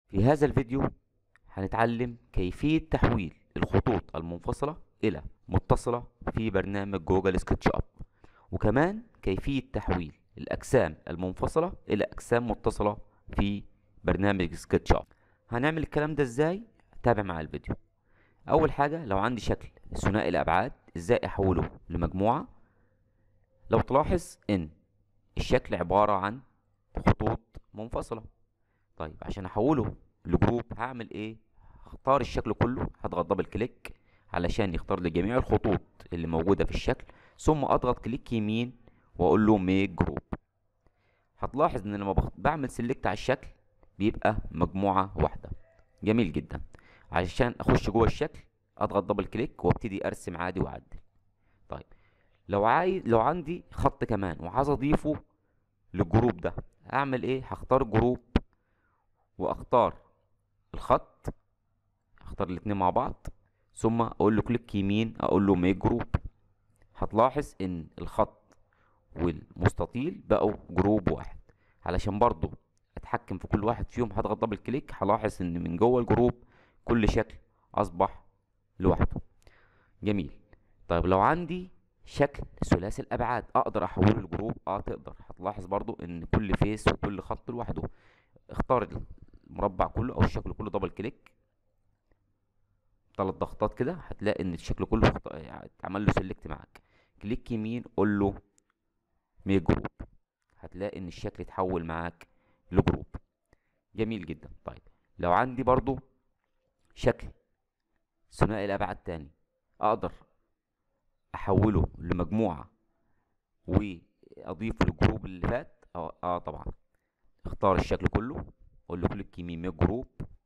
في هذا الفيديو هنتعلم كيفية تحويل الخطوط المنفصلة إلى متصلة في برنامج جوجل سكتش أب وكمان كيفية تحويل الأجسام المنفصلة إلى أجسام متصلة في برنامج سكتش أب هنعمل الكلام ده إزاي؟ تابع معايا الفيديو أول حاجة لو عندي شكل ثنائي الأبعاد إزاي أحوله لمجموعة لو تلاحظ إن الشكل عبارة عن خطوط منفصلة طيب عشان احوله لجروب هعمل ايه هختار الشكل كله هضغط دبل كليك علشان يختار لي جميع الخطوط اللي موجودة في الشكل ثم اضغط كليك يمين واقول له ميك جروب هتلاحظ ان لما بخ- بعمل سيلكت على الشكل بيبقى مجموعة واحدة جميل جدا عشان اخش جوه الشكل اضغط دبل كليك وابتدي ارسم عادي واعدل طيب لو عايز لو عندي خط كمان وعايز اضيفه للجروب ده اعمل ايه هختار جروب واختار الخط اختار الاتنين مع بعض ثم اقول له كليك يمين اقول له ميك جروب هتلاحظ ان الخط والمستطيل بقوا جروب واحد علشان برضو اتحكم في كل واحد فيهم هضغط دبل كليك هلاحظ ان من جوه الجروب كل شكل اصبح لوحده جميل طيب لو عندي شكل ثلاثي الابعاد اقدر احوله لجروب اه تقدر هتلاحظ برضو ان كل فيس وكل خط لوحده اختار المربع كله او الشكل كله دبل كليك ثلاث ضغطات كده هتلاقي ان الشكل كله اخت- يعني اتعمل له سيلكت معاك كليك يمين قول له ميك جروب هتلاقي ان الشكل اتحول معاك لجروب جميل جدا طيب لو عندي برضو شكل ثنائي الابعاد تاني اقدر احوله لمجموعة واضيفه للجروب اللي فات اه, آه طبعا اختار الشكل كله اقول له كليك يمين ميك جروب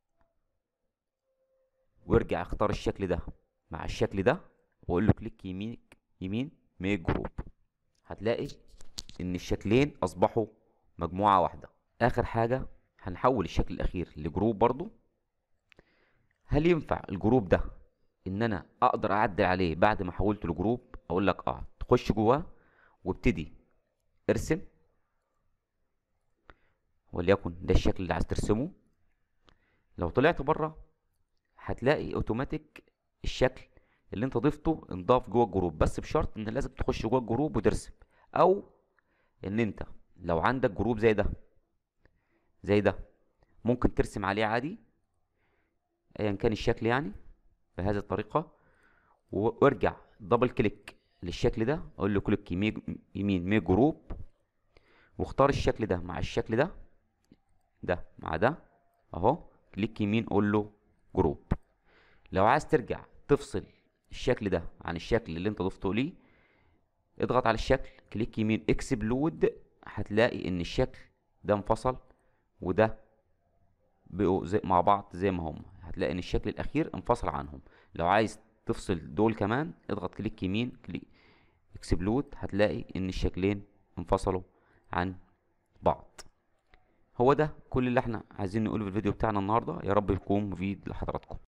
وارجع اختار الشكل ده مع الشكل ده واقول له كليك يمين يمين ميك جروب هتلاقي ان الشكلين اصبحوا مجموعة واحدة اخر حاجة هنحول الشكل الاخير لجروب برضو هل ينفع الجروب ده ان انا اقدر اعدل عليه بعد ما حولته لجروب اقول لك اه تخش جواه وابتدي ارسم وليكن ده الشكل اللي عايز ترسمه لو طلعت بره هتلاقي اوتوماتيك الشكل اللي انت ضفته انضاف جوه الجروب بس بشرط ان لازم تخش جوه الجروب وترسم او ان انت لو عندك جروب زي ده زي ده ممكن ترسم عليه عادي ايا كان الشكل يعني بهذه الطريقة و- وارجع دبل كليك للشكل ده اقول له كليك يمين يمين ميك جروب واختار الشكل ده مع الشكل ده ده مع ده اهو كليك يمين قول له جروب لو عايز ترجع تفصل الشكل ده عن الشكل اللي انت ضفته ليه اضغط على الشكل كليك يمين اكسبلود هتلاقي ان الشكل ده انفصل وده بقوا زي مع بعض زي ما هم هتلاقي ان الشكل الاخير انفصل عنهم لو عايز تفصل دول كمان اضغط كليك يمين كليك اكسبلود هتلاقي ان الشكلين انفصلوا عن بعض هو ده كل اللي احنا عايزين نقوله في الفيديو بتاعنا النهارده يا رب يكون مفيد لحضراتكم